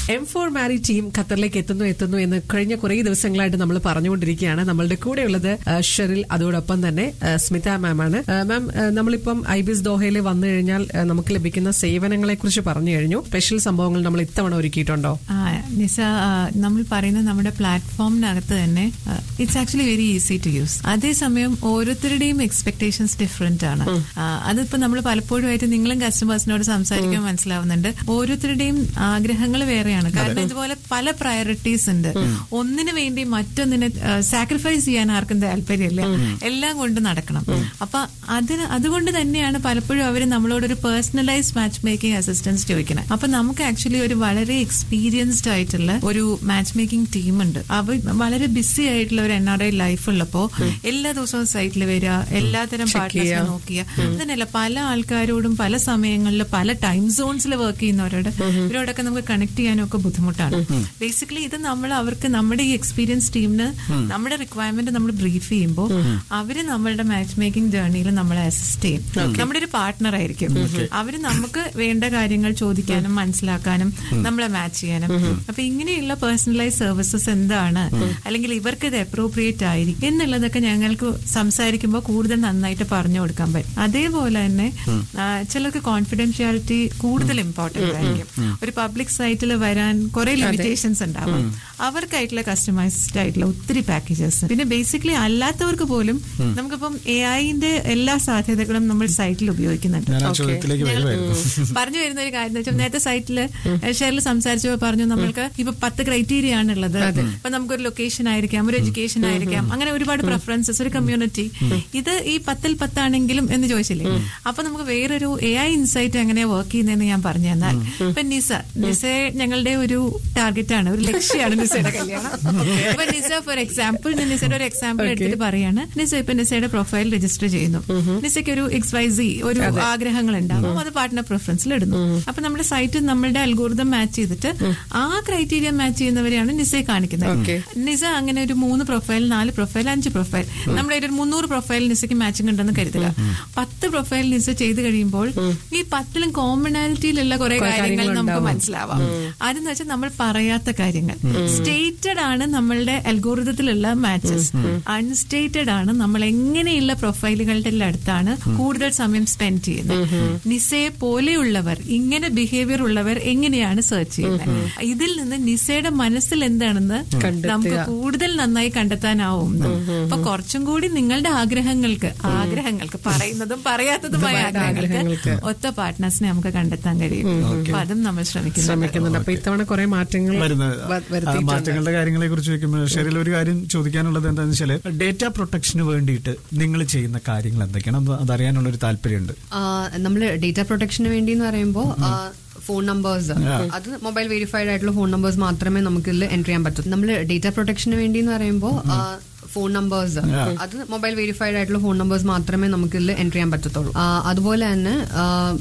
M four മാരി team ഖത്തറിലേക്ക് എത്തുന്നു എത്തുന്നു എന്ന് കഴിഞ്ഞ കുറേ ദിവസങ്ങളായിട്ട് നമ്മൾ പറഞ്ഞുകൊണ്ടിരിക്കുകയാണ് നമ്മളുടെ കൂടെയുള്ളത് ആ, ഷെറിൽ അതോടൊപ്പം തന്നെ ആ, സ്മിത മാം ആണ് ആ, മാം ആ, നമ്മളിപ്പം ഐബിസ് ദോഹയിൽ വന്നു കഴിഞ്ഞാൽ ആ, നമുക്ക് ലഭിക്കുന്ന സേവനങ്ങളെ കുറിച്ച് പറഞ്ഞു കഴിഞ്ഞു സ്പെഷ്യൽ സംഭവങ്ങൾ നമ്മൾ ഇത്തവണ ഒരുക്കിയിട്ടുണ്ടോ ആ, നിസ ആ, നമ്മൾ പറയുന്ന നമ്മുടെ പ്ലാറ്റ്ഫോമിനകത്ത് തന്നെ it's actually very easy to use അതേസമയം ഓരോരുത്തരുടെയും എക്സ്പെക്ടേഷൻസ് ഡിഫറെന്റ് ആണ് ആ, അതിപ്പോ നമ്മൾ പലപ്പോഴുമായിട്ട് നിങ്ങളും കസ്റ്റമേഴ്സിനോട് സംസാരിക്കാൻ മനസ്സിലാവുന്നുണ്ട് ഓരോരുത്തരുടെയും ആഗ്രഹങ്ങൾ വേറെയാണ് കാരണം ഇതുപോലെ പല പ്രയോറിറ്റീസ് ഉണ്ട് ഒന്നിനു വേണ്ടി മറ്റൊന്നിനെ സാക്രിഫൈസ് ചെയ്യാൻ ആർക്കും താല്പര്യമില്ല എല്ലാം കൊണ്ട് നടക്കണം അപ്പൊ അതിന് അതുകൊണ്ട് തന്നെയാണ് പലപ്പോഴും അവർ നമ്മളോടൊരു പേഴ്സണലൈസ് മാച്ച് മേക്കിംഗ് അസിസ്റ്റൻസ് ചോദിക്കുന്നത് അപ്പൊ നമുക്ക് ആക്ച്വലി ഒരു വളരെ എക്സ്പീരിയൻസ്ഡ് ആയിട്ടുള്ള ഒരു മാച്ച് മേക്കിംഗ് ടീം ഉണ്ട് അവർ വളരെ ബിസി ആയിട്ടുള്ള ഒരു എൻ ആർ ഐ ലൈഫ് ഉള്ളപ്പോ എല്ലാ ദിവസവും സൈറ്റിൽ വരിക എല്ലാത്തരം പാർട്ട്നേഴ്സിനെ നോക്കിയ അതന്നെയല്ല പല ആൾക്കാരോടും പല സമയങ്ങളിൽ പല ടൈം സോൺസിൽ വർക്ക് ചെയ്യുന്നവരോട് ഇവരോടൊക്കെ നമുക്ക് കണക്ട് ചെയ്യാനും ഒക്കെ ബുദ്ധിമുട്ടാണ് ബേസിക്കലി ഇത് നമ്മൾ അവർക്ക് നമ്മുടെ ഈ എക്സ്പീരിയൻസ് ടീമിന് നമ്മുടെ റിക്വയർമെന്റ് നമ്മൾ ബ്രീഫ് ചെയ്യുമ്പോൾ അവര് നമ്മളുടെ മാച്ച് മേക്കിംഗ് ജേർണിയിൽ നമ്മളെ അസിസ്റ്റ് ചെയ്യും നമ്മുടെ ഒരു പാർട്ട്ണർ ആയിരിക്കും അവര് നമുക്ക് വേണ്ട കാര്യങ്ങൾ ചോദിക്കാനും മനസ്സിലാക്കാനും നമ്മളെ മാച്ച് ചെയ്യാനും അപ്പൊ ഇങ്ങനെയുള്ള പേഴ്സണലൈസ് സർവീസസ് എന്താണ് അല്ലെങ്കിൽ ഇവർക്ക് ഇത് അപ്രോപ്രിയേറ്റ് ആയിരിക്കും എന്നുള്ളതൊക്കെ ഞങ്ങൾക്ക് സംസാരിക്കുമ്പോൾ കൂടുതൽ നന്നായിട്ട് പറഞ്ഞു കൊടുക്കാൻ പറ്റും അതേപോലെ തന്നെ ആ, ചിലർക്ക് കോൺഫിഡൻഷ്യാലിറ്റി കൂടുതൽ ഇമ്പോർട്ടന്റ് ആയിരിക്കും ഒരു പബ്ലിക് സൈറ്റിൽ വരാൻ കുറെ ലിമിറ്റേഷൻസ് ഉണ്ടാവും അവർക്കായിട്ടുള്ള കസ്റ്റമൈസ്ഡ് ആയിട്ടുള്ള ഒത്തിരി പാക്കേജസ് പിന്നെ ബേസിക്കലി അല്ലാത്തവർക്ക് പോലും നമുക്കിപ്പം എ ഐന്റെ എല്ലാ സാധ്യതകളും നമ്മൾ സൈറ്റിൽ ഉപയോഗിക്കുന്നുണ്ട് ഞാൻ ആ ചോദ്യത്തിലേക്ക് വരുമായിരുന്നു പറഞ്ഞു വരുന്ന ഒരു കാര്യം എന്ന് വെച്ചാൽ നേരത്തെ സൈറ്റില് ഷെയറിൽ സംസാരിച്ചപ്പോൾ പറഞ്ഞു നമ്മൾക്ക് ഇപ്പൊ പത്ത് ക്രൈറ്റീരിയ ആണുള്ളത് ഇപ്പൊ നമുക്കൊരു ലൊക്കേഷൻ ആയിരിക്കാം ഒരു എഡ്യൂക്കേഷൻ ആയിരിക്കാം അങ്ങനെ ഒരുപാട് പ്രിഫറൻസസ് ഒരു കമ്മ്യൂണിറ്റി ഇത് ഈ പത്തിൽ പത്താണെങ്കിലും എന്ന് ചോദിച്ചില്ലേ അപ്പൊ നമുക്ക് വേറൊരു എ ഐ ഇൻസൈറ്റ് എങ്ങനെയാ വർക്ക് ചെയ്യുന്നതെന്ന് ഞാൻ പറഞ്ഞു തന്നാൽ ഇപ്പൊ നിസ നിസ ഞങ്ങളുടെ ഒരു ടാർഗറ്റ് ആണ് ഒരു ലക്ഷ്യമാണ് നിസയുടെ കല്യാണം ഇപ്പൊ നിസ ഫോർ എക്സാമ്പിൾ ഞാൻ നിസയുടെ ഒരു എക്സാമ്പിൾ എടുത്തിട്ട് പറയാണ് നിസ ഇപ്പൊ നിസയുടെ പ്രൊഫൈൽ രജിസ്റ്റർ ചെയ്യുന്നു നിസയ്ക്ക് ഒരു എക്സ് വൈ സി ഒരു ആഗ്രഹങ്ങൾ ഉണ്ടാവും അത് പാർട്ട്ണർ പ്രിഫറൻസിൽ ഇടുന്നു അപ്പൊ നമ്മുടെ സൈറ്റ് നമ്മളുടെ അൽഗോറിതം മാച്ച് ചെയ്തിട്ട് ആ ക്രൈറ്റീരിയ മാച്ച് ചെയ്യുന്നവരെയാണ് നിസയെ കാണിക്കുന്നത് നിസ അങ്ങനെ ഒരു മൂന്ന് പ്രൊഫൈൽ നാല് പ്രൊഫൈൽ അഞ്ച് പ്രൊഫൈൽ നമ്മുടെ ഒരു മുന്നൂറ് പ്രൊഫൈൽ നിസയ്ക്ക് മാച്ചിങ് ഉണ്ടെന്ന് കരുതുക പത്ത് പ്രൊഫൈൽ നിസ ചെയ്ത് കഴിയുമ്പോൾ ഈ പത്തിലും കോമണാലിറ്റിയിലുള്ള കുറെ കാര്യങ്ങൾ നമുക്ക് മനസ്സിലാവാം അതെന്ന് വെച്ചാൽ നമ്മൾ പറയാത്ത കാര്യങ്ങൾ സ്റ്റേറ്റഡ് ആണ് നമ്മളുടെ അൽഗോറിതത്തിലുള്ള മാച്ചസ് അൺസ്റ്റേറ്റഡ് ആണ് നമ്മൾ എങ്ങനെയുള്ള പ്രൊഫൈലുകളുടെ എല്ലാം അടുത്താണ് കൂടുതൽ സമയം സ്പെൻഡ് ചെയ്യുന്നത് നിസയെ പോലെയുള്ളവർ ഇങ്ങനെ ബിഹേവിയർ ഉള്ളവർ എങ്ങനെയാണ് സെർച്ച് ചെയ്യുന്നത് ഇതിൽ നിന്ന് നിസയുടെ മനസ്സിൽ എന്താണെന്ന് നമുക്ക് കൂടുതൽ നന്നായി കണ്ടെത്താനാവും അപ്പൊ കുറച്ചും കൂടി നിങ്ങളുടെ ആഗ്രഹങ്ങൾക്ക് ആഗ്രഹങ്ങൾക്ക് പറയുന്നതും പറയാത്തതുമായ ആഗ്രഹങ്ങൾക്ക് ഒത്ത പാർട്ട്നേഴ്സിനെ നമുക്ക് കണ്ടെത്താൻ കഴിയും അപ്പൊ അതും നമ്മൾ ശ്രമിക്കുന്നു ശ്രമിക്കുന്നുണ്ട് അപ്പൊ ഇത്തവണ കുറെ മാറ്റങ്ങൾ വരുന്നത് വ- ആ വരുത്തിയിട്ടുണ്ട് മാറ്റങ്ങളുടെ കാര്യങ്ങളെ കുറിച്ച് ചോദിക്കുമ്പോൾ ഷെറിൽ ഒരു കാര്യം ചോദിക്കാനുള്ളത് എന്താണെന്ന് വെച്ചാൽ ഡേറ്റ പ്രൊട്ടക്ഷന് വേണ്ടിയിട്ട് നിങ്ങൾ ചെയ്യുന്ന കാര്യങ്ങൾ എന്തൊക്കെയാണ് അത് അതറിയാനുള്ള ഒരു താല്പര്യമുണ്ട് നമ്മൾ ഡേറ്റ പ്രൊട്ടക്ഷന് വേണ്ടി എന്ന് പറയുമ്പോൾ ഫോൺ നമ്പേഴ്സ് അത് മൊബൈൽ വെരിഫൈഡ് ആയിട്ടുള്ള ഫോൺ നമ്പേഴ്സ് മാത്രമേ നമുക്ക് ഇതിൽ എൻ്റർ ചെയ്യാൻ പറ്റൂ നമ്മൾ ഡേറ്റ പ്രൊട്ടക്ഷന് വേണ്ടി എന്ന് പറയുമ്പോൾ ഫോൺ നമ്പേഴ്സ് അത് മൊബൈൽ വെരിഫൈഡ് ആയിട്ടുള്ള ഫോൺ നമ്പേഴ്സ് മാത്രമേ നമുക്ക് ഇതിൽ എൻ്റർ ചെയ്യാൻ പറ്റത്തുള്ളൂ ആ, അതുപോലെ തന്നെ